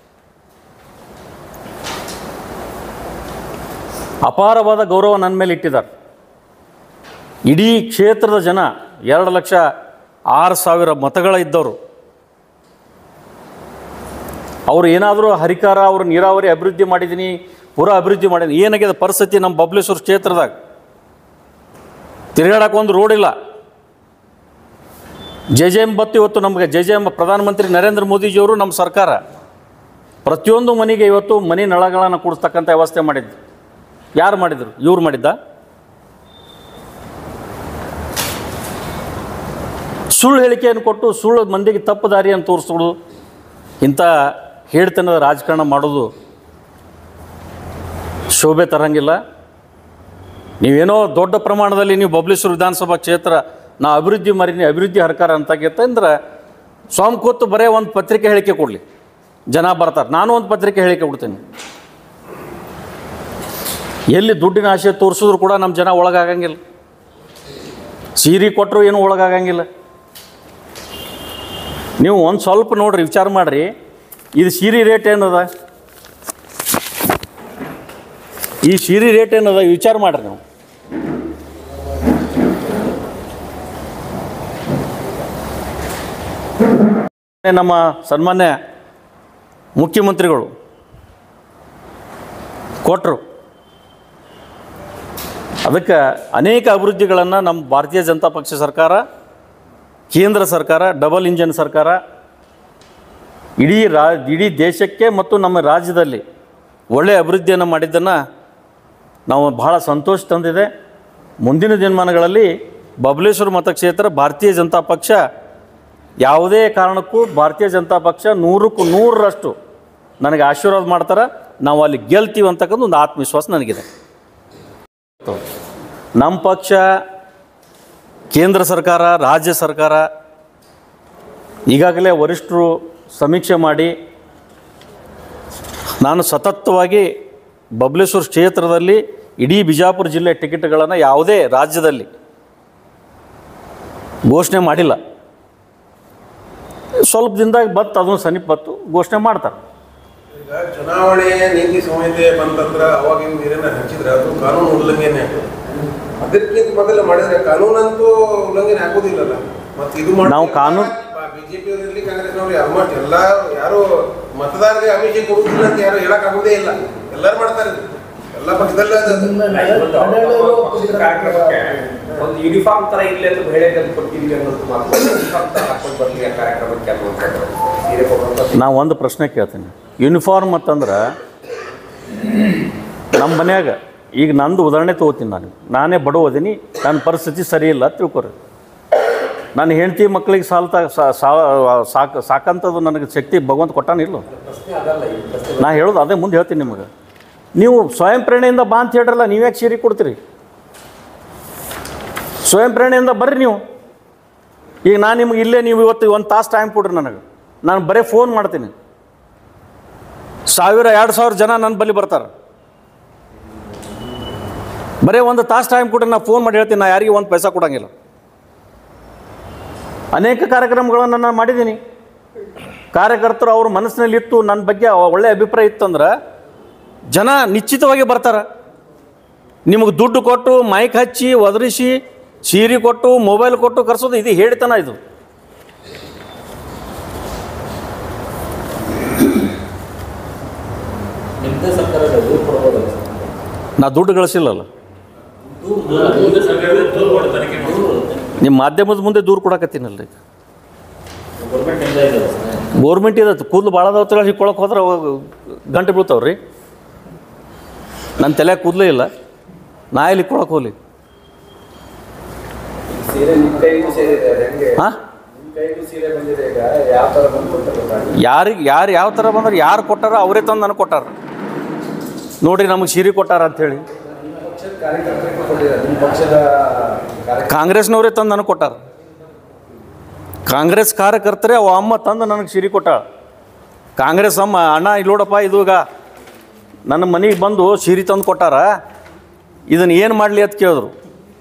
ಅಪಾರವಾದ ಗೌರವ ನನ್ನ ಮೇಲೆ ಇಟ್ಟಿದ್ದಾರೆ ಇಡೀ ಕ್ಷೇತ್ರದ ಜನ ಎರಡು ಲಕ್ಷ ಆರು ಸಾವಿರ ಮತಗಳ ಇದ್ದವರು ಅವರು ಏನಾದರೂ ಹರಿಕಾರ ಅವರು ನೀರಾವರಿ ಅಭಿವೃದ್ಧಿ ಮಾಡಿದ್ದೀನಿ ಪೂರಾ ಅಭಿವೃದ್ಧಿ ಮಾಡೀನಿ ಏನಾಗಿದೆ ಪರಿಸ್ಥಿತಿ ನಮ್ಮ ಬಬ್ಲೇಶ್ವರ ಕ್ಷೇತ್ರದಾಗ ತಿರುಗಾಡಕ್ಕೆ ಒಂದು ರೋಡ್ ಇಲ್ಲ ಜೆ ಜೆ ಎಮ್ ಬತ್ತು ಇವತ್ತು ನಮಗೆ ಜೆ ಜೆ ಎಮ್ ಪ್ರಧಾನಮಂತ್ರಿ ನರೇಂದ್ರ ಮೋದಿಜಿಯವರು ನಮ್ಮ ಸರ್ಕಾರ ಪ್ರತಿಯೊಂದು ಮನೆಗೆ ಇವತ್ತು ಮನೆ ನಳಗಳನ್ನು ಕೊಡಿಸ್ತಕ್ಕಂಥ ವ್ಯವಸ್ಥೆ ಮಾಡಿದ್ದು ಯಾರು ಮಾಡಿದರು ಇವ್ರು ಮಾಡಿದ್ದ ಸುಳ್ಳು ಹೇಳಿಕೆಯನ್ನು ಕೊಟ್ಟು ಸುಳ್ಳು ಮಂದಿಗೆ ತಪ್ಪು ದಾರಿಯನ್ನು ತೋರಿಸೋದು ಇಂಥ ಹೇಳ್ತನದ ರಾಜಕಾರಣ ಮಾಡೋದು ಶೋಭೆ ತರಂಗಿಲ್ಲ ನೀವೇನೋ ದೊಡ್ಡ ಪ್ರಮಾಣದಲ್ಲಿ ನೀವು ಬಬ್ಲೇಶ್ವರ ವಿಧಾನಸಭಾ ಕ್ಷೇತ್ರ ನಾ ಅಭಿವೃದ್ಧಿ ಮರೀನಿ ಅಭಿವೃದ್ಧಿ ಹರ್ಕಾರ ಅಂತಾಗೈತಂದ್ರೆ ಸ್ವಾಮಿ ಕೂತು ಬರೇ ಒಂದು ಪತ್ರಿಕೆ ಹೇಳಿಕೆ ಕೊಡಲಿ ಜನ ಬರ್ತಾರೆ ನಾನು ಒಂದು ಪತ್ರಿಕೆ ಹೇಳಿಕೆ ಕೊಡ್ತೀನಿ ಎಲ್ಲಿ ದುಡ್ಡಿನ ಆಶೆ ತೋರಿಸಿದ್ರು ಕೂಡ ನಮ್ಮ ಜನ ಒಳಗಾಗಂಗಿಲ್ಲ ಸೀರೆ ಕೊಟ್ಟರು ಏನೂ ಒಳಗಾಗಂಗಿಲ್ಲ ನೀವು ಒಂದು ಸ್ವಲ್ಪ ನೋಡ್ರಿ ವಿಚಾರ ಮಾಡಿರಿ ಇದು ಸೀರೆ ರೇಟ್ ಏನದ ಈ ಸೀರೆ ರೇಟ್ ಏನದ ವಿಚಾರ ಮಾಡ್ರಿ ನೀವು ನಮ್ಮ ಸನ್ಮಾನ್ಯ ಮುಖ್ಯಮಂತ್ರಿಗಳು ಕೊಟ್ಟರು ಅದಕ್ಕೆ ಅನೇಕ ಅಭಿವೃದ್ಧಿಗಳನ್ನು ನಮ್ಮ ಭಾರತೀಯ ಜನತಾ ಪಕ್ಷ ಸರ್ಕಾರ ಕೇಂದ್ರ ಸರ್ಕಾರ ಡಬಲ್ ಇಂಜನ್ ಸರ್ಕಾರ ಇಡೀ ರಾ ಇಡೀ ದೇಶಕ್ಕೆ ಮತ್ತು ನಮ್ಮ ರಾಜ್ಯದಲ್ಲಿ ಒಳ್ಳೆಯ ಅಭಿವೃದ್ಧಿಯನ್ನು ಮಾಡಿದ್ದನ್ನು ನಾವು ಬಹಳ ಸಂತೋಷ ತಂದಿದೆ ಮುಂದಿನ ದಿನಮಾನಗಳಲ್ಲಿ ಬಬಲೇಶ್ವರ ಮತಕ್ಷೇತ್ರ ಭಾರತೀಯ ಜನತಾ ಪಕ್ಷ ಯಾವುದೇ ಕಾರಣಕ್ಕೂ ಭಾರತೀಯ ಜನತಾ ಪಕ್ಷ ನೂರಕ್ಕೂ ನೂರರಷ್ಟು ನನಗೆ ಆಶೀರ್ವಾದ ಮಾಡ್ತಾರೆ ನಾವು ಅಲ್ಲಿ ಗೆಲ್ತೀವಿ ಅಂತಕ್ಕಂಥ ಒಂದು ಆತ್ಮವಿಶ್ವಾಸ ನನಗಿದೆ ನಮ್ಮ ಪಕ್ಷ ಕೇಂದ್ರ ಸರ್ಕಾರ ರಾಜ್ಯ ಸರ್ಕಾರ ಈಗಾಗಲೇ ವರಿಷ್ಠರು ಸಮೀಕ್ಷೆ ಮಾಡಿ ನಾನು ಸತತವಾಗಿ ಬಬಲೇಶ್ವರ ಕ್ಷೇತ್ರದಲ್ಲಿ ಇಡೀ ಬಿಜಾಪುರ ಜಿಲ್ಲೆ ಟಿಕೆಟ್ಗಳನ್ನು ಯಾವುದೇ ರಾಜ್ಯದಲ್ಲಿ ಘೋಷಣೆ ಮಾಡಿಲ್ಲ ಸ್ವಲ್ಪ ದಿನದಾಗ ಬತ್ತು ಅದನ್ನು ಸಮೀಪ ಬತ್ತು ಘೋಷಣೆ ಮಾಡ್ತಾರೆ ಈಗ ಚುನಾವಣೆ ನೀತಿ ಸಂಹಿತೆ ಬಂತಂದ್ರ ಅವಾಗ ಇವ್ ನೀರನ್ನ ಹಂಚಿದ್ರೆ ಅದು ಕಾನೂನು ಉಲ್ಲಂಘನೆ ಆಗ್ತದೆ ಅದಕ್ಕಿಂತ ಮೊದಲು ಮಾಡಿದ್ರೆ ಕಾನೂನಂತೂ ಉಲ್ಲಂಘನೆ ಆಗೋದಿಲ್ಲಲ್ಲ ಮತ್ತೆ ಇದು ಮಾಡಿ ನಾವು ಕಾನೂನು- ಬಿಜೆಪಿ ಇರಲಿ ಕಾಂಗ್ರೆಸ್ನವ್ರು ಆಲ್ಮೋಸ್ಟ್ ಎಲ್ಲ ಯಾರು ಮತದಾರರಿಗೆ ಅಭಿಷೇಕ ಕೊಡುವುದಿಲ್ಲ ಅಂತ ಯಾರು ಹೇಳಕ್ ಆಗುದೇ ಇಲ್ಲ ಎಲ್ಲರೂ ಮಾಡ್ತಾರೆ ಇದು. ಎಲ್ಲ ಪಕ್ಷದಲ್ಲೇ ಅದು ಅದು. ಕಾರ್ಯಕ್ರಮಕ್ಕೆ ಒಂದು ಯೂನಿಫಾರ್ಮ್ ತರ ಇರ್ಲಿ ಅಂತ ಹೇಳಿ ಕೊಟ್ಟಿದ್ವಿ ಅನ್ನೋದು ಮಾತ್ರ ಯೂನಿಫಾರ್ಮ್ ತರ ಹಾಕೊಂಡು ಬರ್ಲಿ ಆ ಕಾರ್ಯಕ್ರಮಕ್ಕೆ ಅನ್ನುವಂಥದ್ದು ಸೀರೆ ಕೊಡುವಂಥದ್ದು ನಾ ಒಂದು ಪ್ರಶ್ನೆ ಕೇಳ್ತೀನಿ ಯೂನಿಫಾರ್ಮ್ ಅಂತಂದ್ರೆ ನಮ್ಮ ಮನ್ಯಾಗ ಈಗ ನಂದು ಉದಾಹರಣೆ ತೊಗೋತೀನಿ ನಾನು ನಾನೇ ಬಡವ ಅದೀನಿ ನನ್ನ ಪರಿಸ್ಥಿತಿ ಸರಿ ಇಲ್ಲ ಅಂತ ತಿಳ್ಕೊರಿ ನನ್ನ ಹೆಂಡತಿ ಮಕ್ಕಳಿಗೆ ಸಾಲ್ತಾ ಸಾ- ಸಾ- ಸಾಕ ಸಾಕಂಥದ್ದು ನನಗೆ ಶಕ್ತಿ ಭಗವಂತ ಕೊಟ್ಟಾನಿಲ್ಲ ಪ್ರಶ್ನೆ ಅದಲ್ಲ ಈ ಪ್ರಶ್ನೆ ನಾ ಹೇಳೋದು ಅದೇ ಮುಂದೆ ಹೇಳ್ತೀನಿ ನಿಮಗೆ ನೀವು ಸ್ವಯಂ ಪ್ರೇರಣೆಯಿಂದ ಬಾ ಅಂತ ಹೇಳ್ರಲ್ಲ ನೀವ್ಯಾಕೆ ಸೀರೆ ಕೊಡ್ತೀರಿ ಸ್ವಯಂ ಪ್ರೇರಣೆಯಿಂದ ಬರ್ರಿ ನೀವು ಈಗ ನಾನು ನಿಮ್ಗೆ ಇಲ್ಲೇ ನೀವು ಇವತ್ತು ಒಂದು ತಾಸು ಟೈಮ್ ಕೊಡ್ರಿ ನನಗೆ ನಾನು ಬರೀ ಫೋನ್ ಮಾಡ್ತೀನಿ ಸಾವಿರ ಎರಡು ಸಾವಿರ ಜನ ನನ್ನ ಬಳಿ ಬರ್ತಾರೆ ಬರೀ ಒಂದು ತಾಸು ಟೈಮ್ ಕೊಡ್ರಿ ನಾ ಫೋನ್ ಮಾಡಿ ಹೇಳ್ತೀನಿ ನಾ ಯಾರಿಗೂ ಒಂದು ಪೈಸಾ ಕೊಡಂಗಿಲ್ಲ ಅನೇಕ ಕಾರ್ಯಕ್ರಮಗಳನ್ನು ನಾನು ಮಾಡಿದ್ದೀನಿ ಕಾರ್ಯಕರ್ತರು ಅವ್ರ ಮನಸ್ಸಿನಲ್ಲಿ ಇತ್ತು ನನ್ನ ಬಗ್ಗೆ ಒಳ್ಳೆ ಅಭಿಪ್ರಾಯ ಇತ್ತಂದ್ರೆ ಜನ ನಿಶ್ಚಿತವಾಗಿ ಬರ್ತಾರೆ ನಿಮಗೆ ದುಡ್ಡು ಕೊಟ್ಟು ಮೈಕ್ ಹಚ್ಚಿ ಒದರಿಸಿ ಸೀರೆ ಕೊಟ್ಟು ಮೊಬೈಲ್ ಕೊಟ್ಟು ಕರ್ಸೋದು ಇದು ಹೇಳಿತನ ಇದು ನಿಮ್ದೇ ಸರ್ಕಾರ ದೂರು ಕೊಡ್ಬೋದಲ್ಲ ಸರ್? ನಾ ದುಡ್ಡು ಗಳಿಸಿಲ್ಲಲ್ಲ ನಿಮ್ದೇ ಸರ್ಕಾರದಿಂದ ದೂರು ಕೊಟ್ಟು ತನಿಖೆ ಮಾಡಿ ನಿಮ್ಮ ಮಾಧ್ಯಮದ ಮುಂದೆ ದೂರ ಕೊಡಕತ್ತೀನಲ್ಲ ಈಗ ಗೌರ್ಮೆಂಟ್ ಇಂದ ಇದೆ ಸರ್. ಗೋರ್ಮೆಂಟ್ ಇದತ್ತು ಕೂದಲು ಭಾಳ ಅದಾವ ಹಿಕ್ಕೊಳಕ್ಕೆ ಹೋದ್ರೆ ಅವಾಗ ಗಂಟೆ ಬೀಳ್ತಾವೆ ರೀ ನನ್ನ ತಲೆ ಕೂದಲೇ ಇಲ್ಲ ನಾ ಎಲ್ಲಿ ಇಕ್ಕೊಳಕ್ಕೆ ಹೋಗ್ಲಿ ಸೀರೆ ನಿಮ್ಮ ಕೈಗೂ ಸೇರಿದೆ ಅದು ಹೆಂಗೆ ಹಾಂ ನಿಮ್ಮ ಕೈಗೂ ಸೀರೆ ಬಂದಿದೆ ಈಗ ಯಾವ ಥರ ಬಂದು ಅಂತ ಗೊತ್ತಾಗಿಲ್ಲ ಯಾರಿಗೆ ಯಾರು ಯಾವ ಥರ ಬಂದ್ರೆ ಯಾರು ಕೊಟ್ಟಾರ ಅವರೇ ತಂದು ನನಗೆ ಕೊಟ್ಟಾರ ನೋಡ್ರಿ ನಮಗೆ ಸೀರೆ ಕೊಟ್ಟಾರ ಅಂಥೇಳಿ ನಿಮ್ಮ ಪಕ್ಷದ ಕಾರ್ಯಕರ್ತರಿಗೆ ಕೊಟ್ಟಿದ್ದಾರೆ ನಿಮ್ಮ ಪಕ್ಷದ ಕಾರ್ಯ ಕಾಂಗ್ರೆಸ್ನವರೇ ತಂದು ನನಗೆ ಕೊಟ್ಟಾರ ಕಾಂಗ್ರೆಸ್ ಕಾರ್ಯಕರ್ತರೇ ಅವ ಅಮ್ಮ ತಂದು ನನಗೆ ಸೀರೆ ಕೊಟ್ಟಾಳ ಕಾಂಗ್ರೆಸ್ ಅಮ್ಮ ಅಣ್ಣ ಇಲ್ಲಿ ನೋಡಪ್ಪ ಇದು ಈಗ ನನ್ನ ಮನೆಗೆ ಬಂದು ಸೀರೆ ತಂದು ಕೊಟ್ಟಾರ ಇದನ್ನು ಏನು ಮಾಡಲಿ ಅಂತ ಕೇಳಿದ್ರು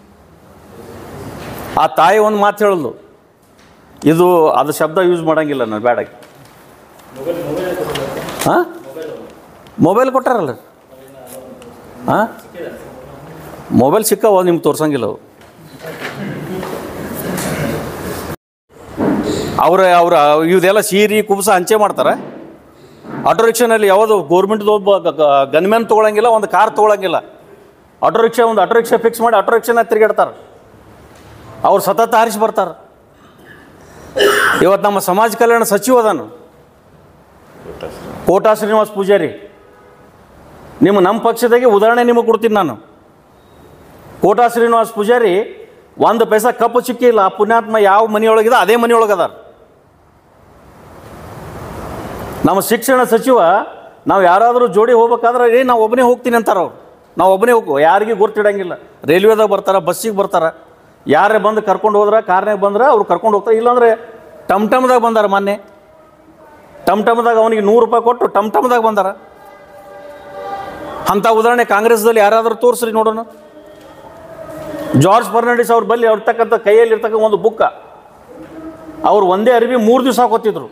ಆ ತಾಯಿ ಒಂದು ಮಾತು ಹೇಳಿದ್ಲು ಇದು ಅದು ಶಬ್ದ ಯೂಸ್ ಮಾಡಂಗಿಲ್ಲ ನಾನು ಬೇಡ ಮೊಬೈಲ್ ಮೊಬೈಲ್ ಕೊಡ್ಬೋದು. ಹಾಂ ಮೊಬೈಲ್ ಕೊಟ್ಟಾರಲ್ಲ ಹಾಂ ಮೊಬೈಲ್ ಸಿಕ್ಕವ ನಿಮ್ಗೆ ತೋರ್ಸಂಗಿಲ್ಲ ಅವು ಅವ್ರ ಅವ್ರ ಇವದೆಲ್ಲ ಸೀರೆ ಕುಬ್ಸ ಹಂಚೆ ಮಾಡ್ತಾರೆ ಆಟೋ ರಿಕ್ಷಾನಲ್ಲಿ ಯಾವುದು ಗೋರ್ಮೆಂಟ್ದು ಒಬ್ಬ ಗನ್ಮ್ಯಾನ್ ತೊಗೊಳಂಗಿಲ್ಲ ಒಂದು ಕಾರ್ ತೊಗೊಳಂಗಿಲ್ಲ ಆಟೋ ರಿಕ್ಷಾ ಒಂದು ಆಟೋ ರಿಕ್ಷಾ ಫಿಕ್ಸ್ ಮಾಡಿ ಆಟೋ ರಿಕ್ಷಾನ ತಿರುಗಾಡ್ತಾರೆ ಅವ್ರು ಸತತ ಹಾರಿಸಿ ಬರ್ತಾರೆ ಇವತ್ತು ನಮ್ಮ ಸಮಾಜ ಕಲ್ಯಾಣ ಸಚಿವ ಅದಾನು ಕೋಟಾ ಶ್ರೀನಿವಾಸ್ ಪೂಜಾರಿ ನಿಮ್ಮ ನಮ್ಮ ಪಕ್ಷದಾಗೆ ಉದಾಹರಣೆ ನಿಮಗೆ ಕೊಡ್ತೀನಿ ನಾನು ಕೋಟಾ ಶ್ರೀನಿವಾಸ್ ಪೂಜಾರಿ ಒಂದು ಪೈಸಾ ಕಪ್ಪು ಸಿಕ್ಕಿಲ್ಲ ಆ ಪುಣ್ಯಾತ್ಮ ಯಾವ ಮನೆಯೊಳಗಿದೆ ಅದೇ ಮನೆಯೊಳಗೆ ಅದಾರ ನಮ್ಮ ಶಿಕ್ಷಣ ಸಚಿವ ನಾವು ಯಾರಾದರೂ ಜೋಡಿ ಹೋಗ್ಬೇಕಾದ್ರೆ ಏ ನಾವು ಒಬ್ಬನೇ ಹೋಗ್ತೀನಿ ಅಂತಾರೆ ಅವ್ರು ನಾವು ಒಬ್ಬನೇ ಹೋಗು ಯಾರಿಗೂ ಗುರ್ತಿಡಂಗಿಲ್ಲ ರೈಲ್ವೆದಾಗ ಬರ್ತಾರೆ ಬಸ್ಸಿಗೆ ಬರ್ತಾರೆ ಯಾರೇ ಬಂದು ಕರ್ಕೊಂಡು ಹೋದ್ರೆ ಕಾರ್ನಾಗ ಬಂದ್ರೆ ಅವ್ರು ಕರ್ಕೊಂಡು ಹೋಗ್ತಾರೆ ಇಲ್ಲಾಂದ್ರೆ ಟಮ್ ಟಮ್ದಾಗ ಬಂದಾರ ಮೊನ್ನೆ ಟಮ್ ಟಮ್ದಾಗ ಅವನಿಗೆ ನೂರು ರೂಪಾಯಿ ಕೊಟ್ಟು ಟಮ್ ಟಮ್ದಾಗ ಬಂದಾರ ಅಂಥ ಉದಾಹರಣೆ ಕಾಂಗ್ರೆಸ್ದಲ್ಲಿ ಯಾರಾದರೂ ತೋರಿಸ್ರಿ ನೋಡೋಣ ಜಾರ್ಜ್ ಫರ್ನಾಂಡಿಸ್ ಅವ್ರ ಬಲ್ಲಿ ಅವ್ರ ತಕ್ಕಂಥ ಕೈಯಲ್ಲಿ ಇರ್ತಕ್ಕಂಥ ಒಂದು ಬುಕ್ಕ ಅವ್ರು ಒಂದೇ ಅರಿವಿ ಮೂರು ದಿವಸ ಹಾಕೋತಿದ್ರು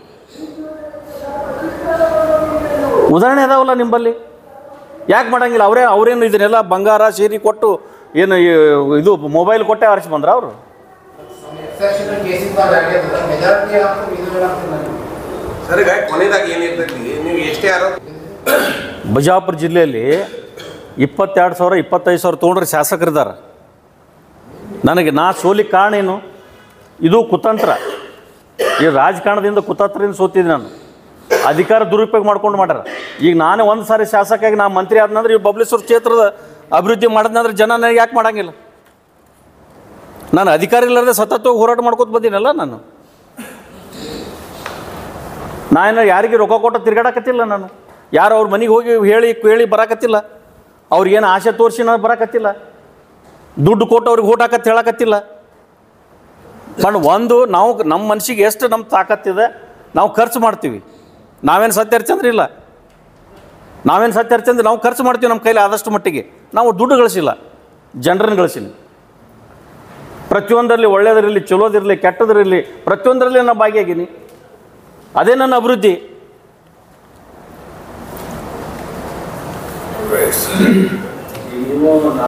ಉದಾಹರಣೆ ಅದಾವಲ್ಲ ನಿಂಬಲ್ಲಿ ಯಾಕೆ ಮಾಡಂಗಿಲ್ಲ ಅವರೇ ಅವರೇನು ಇದನ್ನೆಲ್ಲ ಬಂಗಾರ ಸೀರೆ ಕೊಟ್ಟು ಏನು ಈ ಇದು ಮೊಬೈಲ್ ಕೊಟ್ಟೆ ಆರಿಸಿ ಬಂದ್ರ ಅವರು ಎಕ್ಸೆಪ್ಷನಲ್ ಕೇಸಿಂದ ಆಗ್ಯದ ಮೆಜಾರಿಟಿ ಆಫ್ ಇದು ಹೇಳಕ್ಕೆ ನನಗೆ ಸರ್ ಈಗ ಕೊನೆಯದಾಗಿ ಏನಿರ್ತೈತಿ ನೀವು ಎಷ್ಟೇ ಆರೋಪ ಬಿಜಾಪುರ ಜಿಲ್ಲೆಯಲ್ಲಿ ಇಪ್ಪತ್ತೆರಡು ಸಾವಿರ ಇಪ್ಪತ್ತೈದು ಸಾವಿರ ತೊಗೊಂಡ್ರೆ ಶಾಸಕರಿದ್ದಾರೆ ನನಗೆ ನಾ ಸೋಲಿಕ್ಕೆ ಕಾರಣ ಏನು ಇದು ಕುತಂತ್ರ ಈ ರಾಜಕಾರಣದಿಂದ ಕುತಂತ್ರದಿಂದ ಸೋತಿದ್ದೆ ನಾನು ಅಧಿಕಾರ ದುರುಪಯೋಗ ಮಾಡ್ಕೊಂಡು ಮಾಡ್ಯಾರ ಈಗ ನಾನೇ ಒಂದು ಸಾರಿ ಶಾಸಕಾಗಿ ನಾ ಮಂತ್ರಿ ಆದ್ನಂದ್ರೆ ಈ ಬಬ್ಲೇಶ್ವರ ಕ್ಷೇತ್ರದ ಅಭಿವೃದ್ಧಿ ಮಾಡಿದ್ನಂದ್ರೆ ಜನ ನನಗೆ ಯಾಕೆ ಮಾಡಂಗಿಲ್ಲ ನಾನು ಅಧಿಕಾರ ಇಲ್ಲದೆ ಸತತವಾಗಿ ಹೋರಾಟ ಮಾಡ್ಕೊತ ಬಂದೀನಲ್ಲ ನಾನು ನಾನು ಯಾರಿಗೆ ರೊಕ್ಕ ಕೊಟ್ಟು ತಿರ್ಗಾಡಕತ್ತಿಲ್ಲ ನಾನು ಯಾರು ಅವ್ರ ಮನೆಗೆ ಹೋಗಿ ಹೇಳಿ ಕೇಳಿ ಬರಾಕತ್ತಿಲ್ಲ ಅವ್ರಿಗೇನು ಆಸೆ ತೋರಿಸಿ ನಾನು ಬರಾಕತ್ತಿಲ್ಲ ದುಡ್ಡು ಕೊಟ್ಟು ಅವ್ರಿಗೆ ಓಟ್ ಹಾಕತ್ತೆ ಹೇಳಕತ್ತಿಲ್ಲ ಕಣ್ಣು ಒಂದು ನಾವು ನಮ್ಮ ಮನ್ಸಿಗೆ ಎಷ್ಟು ನಮ್ಮ ತಾಕತ್ತಿದೆ ನಾವು ಖರ್ಚು ಮಾಡ್ತೀವಿ ನಾವೇನು ಸತ್ಯರ್ಚಂದ್ರೆ ಇಲ್ಲ ನಾವೇನು ಸತ್ಯರ್ಚಂದ್ರೆ ನಾವು ಖರ್ಚು ಮಾಡ್ತೀವಿ ನಮ್ಮ ಕೈಲಿ ಆದಷ್ಟು ಮಟ್ಟಿಗೆ ನಾವು ದುಡ್ಡು ಗಳಿಸಿಲ್ಲ ಜನರನ್ನು ಗಳಿಸಿಲ್ಲ ಪ್ರತಿಯೊಂದರಲ್ಲಿ ಒಳ್ಳೇದಿರಲಿ ಚಲೋದಿರಲಿ ಕೆಟ್ಟದಿರಲಿ ಪ್ರತಿಯೊಂದರಲ್ಲಿ ನಾನು ಭಾಗಿಯಾಗೀನಿ ಅದೇ ನನ್ನ ಅಭಿವೃದ್ಧಿ ನೀವು